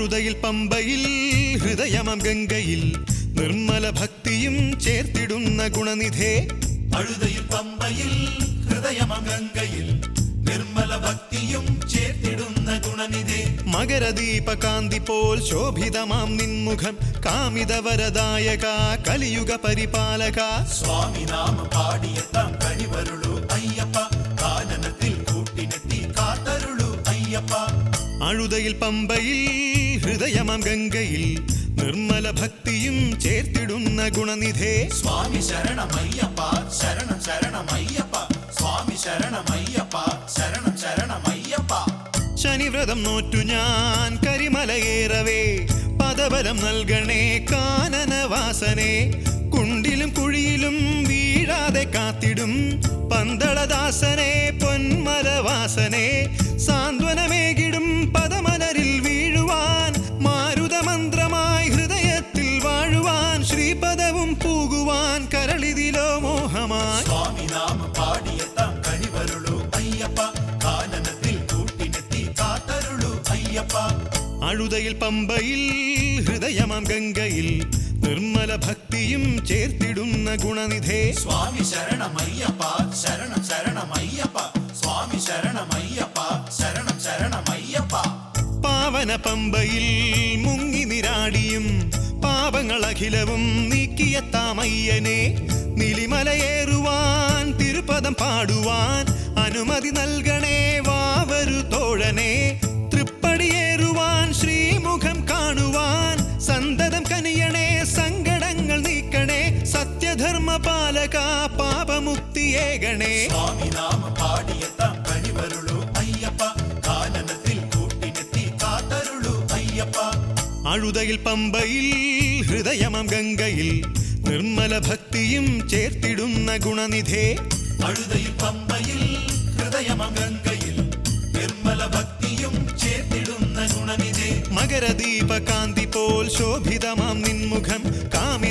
അഴുതയിൽ പമ്പയിൽ ഹൃദയമം ഗംഗയിൽ നിർമ്മല ഭക്തിയും ചേർത്തിടുന്ന ഗുണനിധേ അഴുതയിൽ പമ്പയിൽ ഹൃദയമഗംഗയിൽ നിർമ്മല ഭക്തിയും ചേർത്തിടുന്ന ഗുണനിധേ മകരദീപകാന്തി പോൽ ശോഭിതമാം നിൻമുഖം കാമിതവരദായക കലിയുഗ പരിപാലക സ്വാമി നാമ പാടിയെത്താം കണിവരുളു അയ്യപ്പ കാനനത്തിൽ കൂട്ടിനെത്തി കാത്തരുളു അയ്യപ്പ അഴുതയിൽ പമ്പയിൽ ഹൃദയമം ഗംഗയിൽ നിർമ്മല ഭക്തിയും ചേർത്തിടുന്ന ഗുണനിധേ സ്വാമി ശരണമയ്യപ്പ ശരണം ശരണമയ്യപ്പ സ്വാമി ശരണമയ്യപ്പ ശരണം ശരണമയ്യപ്പ ശനിവ്രതം നോറ്റു ഞാൻ കരിമലയേറവേ പദബലം നൽകണേ കാനനവാസനെ കുണ്ടിലും കുഴിയിലും വീഴാതെ കാത്തിടും പന്തളദാസനെ പൊന്മലവാസനെ സാന്ത്വനമേകിടും പദമലരിൽ വീഴുവാൻ മാരുതമന്ത്രമായി ഹൃദയത്തിൽ വാഴുവാൻ ശ്രീപദവും പൂകുവാൻ കരളിതിലോ മോഹമായി സ്വാമി നാമ പാടിയെത്താം കണിവരുളു അയ്യപ്പ കാനനത്തിൽ കൂട്ടിനെത്തി കാത്തരുളു അയ്യപ്പ അഴുതയിൽ പമ്പയിൽ ഹൃദയമം ഗംഗയിൽ നിർമ്മല ഭക്തിയും ചേർത്തിടുന്ന ഗുണനിധേ സ്വാമി ശരണമയ്യപ്പ ശരണം ശരണമയ്യപ്പ സ്വാമി ശരണമയ്യപ്പ ശരണം ശരണമയ്യപ്പ പാവന പമ്പയിൽ മുങ്ങി നിരാടിയും പാപങ്ങളഖിലവും നീക്കിയെത്താമയ്യനെ നിലിമലയേറുവാൻ തിരുപദം പാടുവാൻ അനുമതി നൽകണേ വാവരു തോഴനെ തൃപ്പടിയേറുവാൻ ശ്രീമുഖം കാണുവാൻ സന്തതം കനിയണേ സങ്കടങ്ങൾ നീക്കണേ സത്യധർമ്മ പാലക പാപമുക്തിയേകണേ സ്വാമി നാമ പാടിയെത്താം കണിവരുളു അയ്യപ്പ കാനനത്തിൽ കൂട്ടിനെത്തി കാത്തരുളു അയ്യപ്പ അഴുതയിൽ പമ്പയിൽ ഹൃദയമം ഗംഗയിൽ നിർമ്മല ഭക്തിയും ചേർത്തിടുന്ന ഗുണനിധേ അഴുതയിൽ പമ്പയിൽ ഹൃദയമഗംഗയിൽ നിർമ്മല ഭക്തിയും ചേർത്തിടുന്ന ഗുണനിധേ മകരദീപകാന്തി പോൽ ശോഭിതമാം നിൻമുഖം കാമി